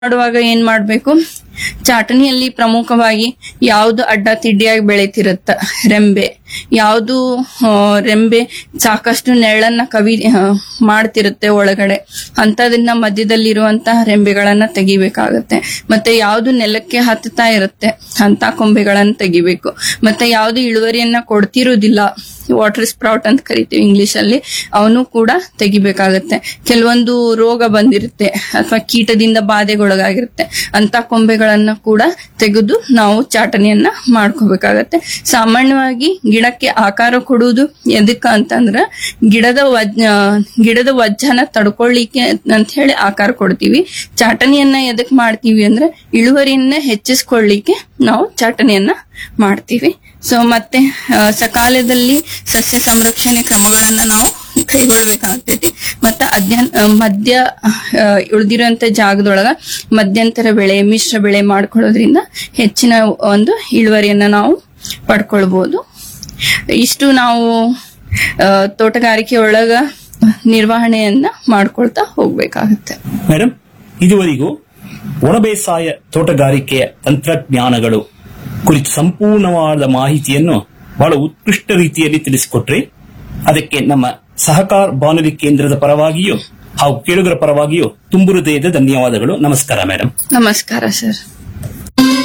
ಮಾಡುವಾಗ ಏನ್ ಮಾಡ್ಬೇಕು ಚಾಟಣಿಯಲ್ಲಿ ಪ್ರಮುಖವಾಗಿ ಯಾವ್ದು ಅಡ್ಡ ತಿಡ್ಡಿಯಾಗಿ ಬೆಳಿತಿರುತ್ತ ರೆಂಬೆ ಯಾವ್ದು ಆ, ರೆಂಬೆ ಸಾಕಷ್ಟು ನೆರಳನ್ನ ಕವಿ ಆ, ಮಾಡ್ತಿರುತ್ತೆ ಒಳಗಡೆ ಅಂತದನ್ನ ಮಧ್ಯದಲ್ಲಿರುವಂತಹ ರೆಂಬೆಗಳನ್ನ ತೆಗಿಬೇಕಾಗತ್ತೆ ಮತ್ತೆ ಯಾವ್ದು ನೆಲಕ್ಕೆ ಹತ್ತುತ್ತಾ ಇರುತ್ತೆ ಅಂತ ಕೊಂಬೆಗಳನ್ನ ತೆಗಿಬೇಕು ಮತ್ತೆ ಯಾವ್ದು ಇಳುವರಿಯನ್ನ ಕೊಡ್ತಿರೋದಿಲ್ಲ ವಾಟರ್ ಸ್ಪ್ರೌಟ್ ಅಂತ ಕರಿತೀವಿ ಇಂಗ್ಲಿಷ್ ಅಲ್ಲಿ ಅವನು ಕೂಡ ತೆಗಿಬೇಕಾಗತ್ತೆ ಕೆಲವೊಂದು ರೋಗ ಬಂದಿರುತ್ತೆ ಅಥವಾ ಕೀಟದಿಂದ ಬಾಧೆಗೊಳಗಾಗಿರುತ್ತೆ ಅಂತ ಕೊಂಬೆಗಳನ್ನ ಕೂಡ ತೆಗೆದು ನಾವು ಚಾಟನೆಯನ್ನ ಮಾಡ್ಕೋಬೇಕಾಗತ್ತೆ ಸಾಮಾನ್ಯವಾಗಿ ಗಿಡಕ್ಕೆ ಆಕಾರ ಕೊಡುವುದು ಎದಕ್ಕ ಅಂತಂದ್ರ ಗಿಡದ ವಜ್ ಆ, ಗಿಡದ ವಜ್ಜನ ತಡ್ಕೊಳ್ಳಿಕ್ಕೆ ಅಂತ ಹೇಳಿ ಆಕಾರ ಕೊಡ್ತೀವಿ ಚಾಟನೆಯನ್ನ ಎದಕ್ ಮಾಡ್ತೀವಿ ಅಂದ್ರೆ ಇಳುವರಿಯನ್ನ ಹೆಚ್ಚಿಸ್ಕೊಳ್ಳಿಕ್ಕೆ ನಾವು ಚಾಟನೆಯನ್ನ ಮಾಡ್ತೀವಿ ಸೊ ಮತ್ತೆ ಆ, ಸಕಾಲದಲ್ಲಿ ಸಸ್ಯ ಸಂರಕ್ಷಣೆ ಕ್ರಮಗಳನ್ನ ನಾವು ಕೈಗೊಳ್ಬೇಕಾಗ್ತೈತಿ ಮತ್ತೆ ಅಧ್ಯಯನ ಆ, ಮಧ್ಯ ಆ, ಉಳ್ದಿರೋಂತ ಜಾಗದೊಳಗ ಮಧ್ಯಂತರ ಬೆಳೆ ಮಿಶ್ರ ಬೆಳೆ ಮಾಡ್ಕೊಳ್ಳೋದ್ರಿಂದ ಹೆಚ್ಚಿನ ಒಂದು ಇಳುವರಿಯನ್ನ ನಾವು ಪಡ್ಕೊಳ್ಬಹುದು ಇಷ್ಟು ನಾವು ಆ, ತೋಟಗಾರಿಕೆ ಒಳಗ ನಿರ್ವಹಣೆಯನ್ನ ಮಾಡ್ಕೊಳ್ತಾ ಹೋಗ್ಬೇಕಾಗತ್ತೆ ಮೇಡಮ್ ಇದುವರೆಗೂ ಒಣ ಬೇಸಾಯ ತೋಟಗಾರಿಕೆಯ ತಂತ್ರಜ್ಞಾನಗಳು ಕುರಿತು ಸಂಪೂರ್ಣವಾದ ಮಾಹಿತಿಯನ್ನು ಬಹಳ ಉತ್ಕೃಷ್ಟ ರೀತಿಯಲ್ಲಿ ತಿಳಿಸಿಕೊಟ್ರಿ ಅದಕ್ಕೆ ನಮ್ಮ ಸಹಕಾರ ಬಾನುಲಿ ಕೇಂದ್ರದ ಪರವಾಗಿಯೂ ಹಾಗೂ ಕೇಳುಗರ ಪರವಾಗಿಯೂ ತುಂಬು ಹೃದಯದ ಧನ್ಯವಾದಗಳು ನಮಸ್ಕಾರ ಮೇಡಮ್ ನಮಸ್ಕಾರ ಸರ್